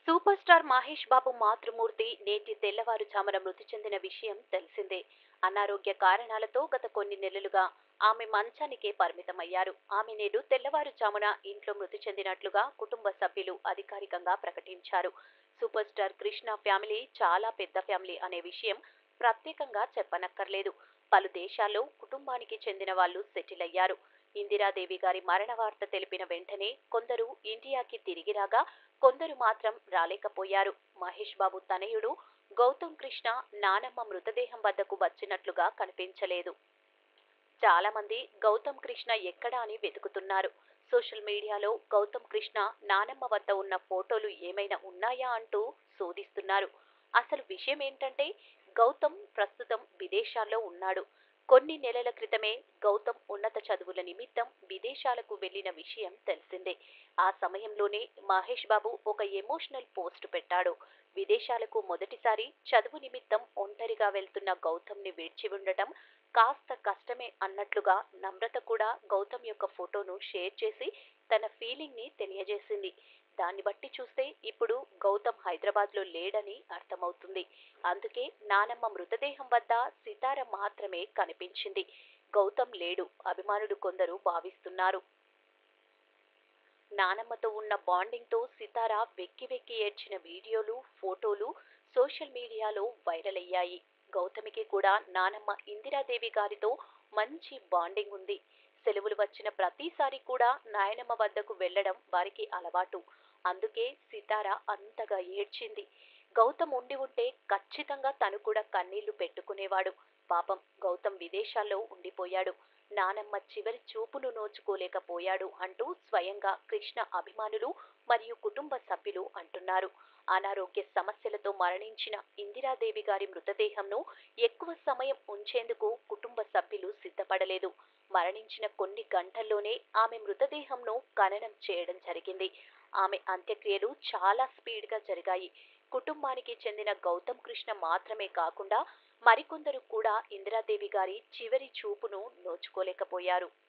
super star Mahesh బాబు మాతృమూర్తి నేటి తెల్లవారుజామున మృతి చెందిన విషయం తెలిసిందే అనారోగ్య కారణాలతో గత కొన్ని నెలలుగా ఆమె మంచానికే పరిమితమయ్యారు ఆమె నేడు తెల్లవారుజామున ఇంట్లో మృతి చెందినట్లుగా కుటుంబ సభ్యులు అధికారికంగా ప్రకటించారు సూపర్ స్టార్ కృష్ణ ఫ్యామిలీ చాలా పెద్ద ఫ్యామిలీ అనే విషయం ప్రత్యేకంగా చెప్పనక్కర్లేదు పలు దేశాల్లో కుటుంబానికి చెందిన వాళ్ళు సెటిల్ అయ్యారు ఇందిరాదేవి గారి మరణ వార్త తెలిపిన వెంటనే కొందరు ఇండియాకి తిరిగి రాగా కొందరు మాత్రం రాలేకపోయారు మహేష్ బాబు తనయుడు గౌతమ్ కృష్ణ నానమ్మ మృతదేహం వద్దకు వచ్చినట్లుగా కనిపించలేదు చాలా మంది గౌతమ్ కృష్ణ ఎక్కడా అని వెతుకుతున్నారు సోషల్ మీడియాలో గౌతమ్ కృష్ణ నానమ్మ వద్ద ఉన్న ఫోటోలు ఏమైనా ఉన్నాయా అంటూ శోధిస్తున్నారు అసలు విషయం ఏంటంటే గౌతమ్ ప్రస్తుతం విదేశాల్లో ఉన్నాడు కొన్ని నెలల క్రితమే గౌతమ్ ఉన్నత చదువుల నిమిత్తం విదేశాలకు వెళ్లిన విషయం తెలిసిందే ఆ సమయంలోనే మహేష్ బాబు ఒక ఎమోషనల్ పోస్ట్ పెట్టాడు విదేశాలకు మొదటిసారి చదువు నిమిత్తం ఒంటరిగా వెళ్తున్న గౌతమ్ని విడిచి ఉండటం కాస్త కష్టమే అన్నట్లుగా నమ్రత కూడా గౌతమ్ యొక్క ఫోటోను షేర్ చేసి తన ఫీలింగ్ ని తెలియజేసింది దాన్ని బట్టి చూస్తే ఇప్పుడు గౌతమ్ హైదరాబాద్ లో లేడని అర్థమవుతుంది అందుకే నానమ్మ మృతదేహం వద్ద సితార మాత్రమే కనిపించింది గౌతమ్ లేడు అభిమానులు కొందరు భావిస్తున్నారు నానమ్మతో ఉన్న బాండింగ్ తో సితార వెక్కి వెక్కి ఏడ్చిన వీడియోలు ఫోటోలు సోషల్ మీడియాలో వైరల్ అయ్యాయి గౌతమికి కూడా నానమ్మ ఇందిరాదేవి గారితో మంచి బాండింగ్ ఉంది సెలవులు వచ్చిన ప్రతిసారి కూడా నాయనమ్మ వద్దకు వెళ్లడం వారికి అలవాటు అందుకే సితార అంతగా ఏడ్చింది గౌతమ్ ఉండి ఉంటే ఖచ్చితంగా తను కూడా కన్నీళ్లు పెట్టుకునేవాడు పాపం గౌతమ్ విదేశాల్లో ఉండిపోయాడు నానమ్మ చివరి చూపును నోచుకోలేకపోయాడు అంటూ స్వయంగా కృష్ణ అభిమానులు మరియు కుటుంబ సభ్యులు అంటున్నారు అనారోగ్య సమస్యలతో మరణించిన ఇందిరాదేవి గారి మృతదేహంను ఎక్కువ సమయం ఉంచేందుకు కుటుంబ సభ్యులు సిద్ధపడలేదు మరణించిన కొన్ని గంటల్లోనే ఆమె మృతదేహంను ఖననం చేయడం జరిగింది ఆమె అంత్యక్రియలు చాలా స్పీడ్గా జరిగాయి కుటుంబానికి చెందిన గౌతమ్ కృష్ణ మాత్రమే కాకుండా మరికొందరు కూడా ఇందిరాదేవి గారి చివరి చూపును నోచుకోలేకపోయారు